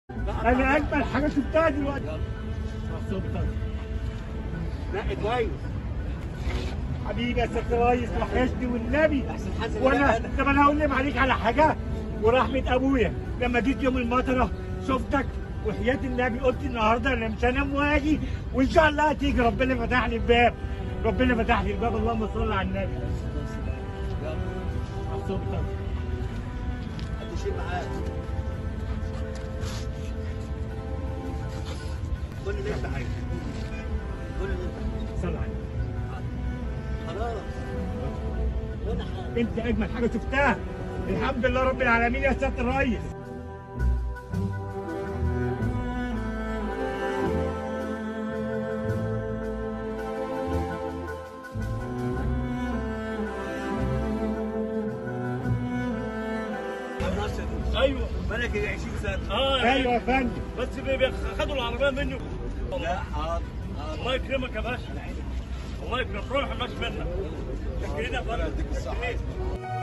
انا اجمل حاجه شفتها دلوقتي لا كويس حبيبي يا ست ريس وحشني والنبي وانا طب انا هقول لك عليك على حاجه ورحمه ابويا لما جيت يوم المطره شفتك وحياه النبي قلت النهارده انا مش هنام واجي وان شاء الله هتيجي ربنا فتح لي الباب ربنا فتح لي الباب اللهم صل على النبي هتشيل معاك كل اللي انت عايزه كل اللي انت صل على النبي خلاص ولا حاجه انت اجمل حاجه شفتها الحمد لله رب العالمين يا سياده الريس ايوه ملك 20 سنه اه ايوه يا فندم بس بي- بي- خدوا العربيه منه لا حاضر حاضر الله يكرمك يا باشا الله يكرمك روح ماشي منك شكرين يا فندم يديك الصحة.